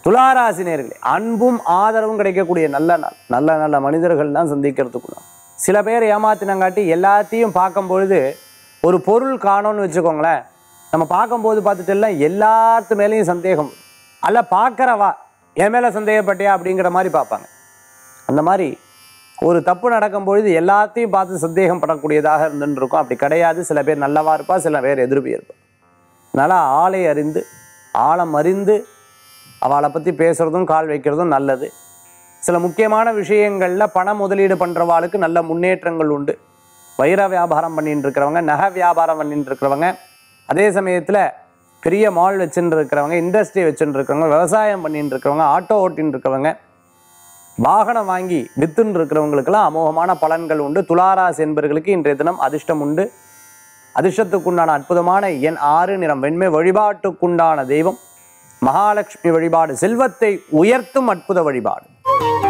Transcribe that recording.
துளாராசி நேர்களே அன்பும் ஆதரவும் கிடைக்கக்கூடிய நல்ல நாள் நல்ல நல்ல மனிதர்கள் தான் சந்திக்கிறதுக்குள்ள சில பேர் ஏமாத்தினங்காட்டி எல்லாத்தையும் பார்க்கும் பொழுது ஒரு பொருள் காணோம்னு வச்சுக்கோங்களேன் நம்ம பார்க்கும்போது பார்த்துட்டு எல்லாம் எல்லாத்து மேலேயும் சந்தேகம் வரும். அல்ல பார்க்கறவா என் மேலே சந்தேகப்பட்டியா அப்படிங்கிற மாதிரி பார்ப்பாங்க அந்த மாதிரி ஒரு தப்பு நடக்கும் பொழுது எல்லாத்தையும் பார்த்து சந்தேகம் படக்கூடியதாக இருந்துன்னு இருக்கும் அப்படி கிடையாது சில பேர் நல்லவா இருப்பா சில பேர் எதிர்ப்பு இருப்பா அதனால் ஆளை அறிந்து ஆழம் அறிந்து அவளை பற்றி பேசுகிறதும் கால் வைக்கிறதும் நல்லது சில முக்கியமான விஷயங்களில் பண முதலீடு பண்ணுறவாளுக்கு நல்ல முன்னேற்றங்கள் உண்டு வைர வியாபாரம் பண்ணிட்டு இருக்கிறவங்க நகை வியாபாரம் பண்ணிட்டு இருக்கிறவங்க அதே சமயத்தில் பெரிய மால் வச்சுட்டு இருக்கிறவங்க இண்டஸ்ட்ரி வச்சுட்டு இருக்கிறவங்க விவசாயம் பண்ணிட்டு இருக்கிறவங்க ஆட்டோ ஓட்டின்னு இருக்கிறவங்க வாகனம் வாங்கி வித்துன்னு இருக்கிறவங்களுக்கெல்லாம் அமோகமான பலன்கள் உண்டு துளாராசி என்பவர்களுக்கு இன்றைய தினம் அதிர்ஷ்டம் உண்டு அதிர்ஷ்டத்துக்குண்டான அற்புதமான எண் ஆறு நிறம் வெண்மை வழிபாட்டுக்குண்டான தெய்வம் மகாலட்சுமி வழிபாடு செல்வத்தை உயர்த்தும் அற்புத வழிபாடு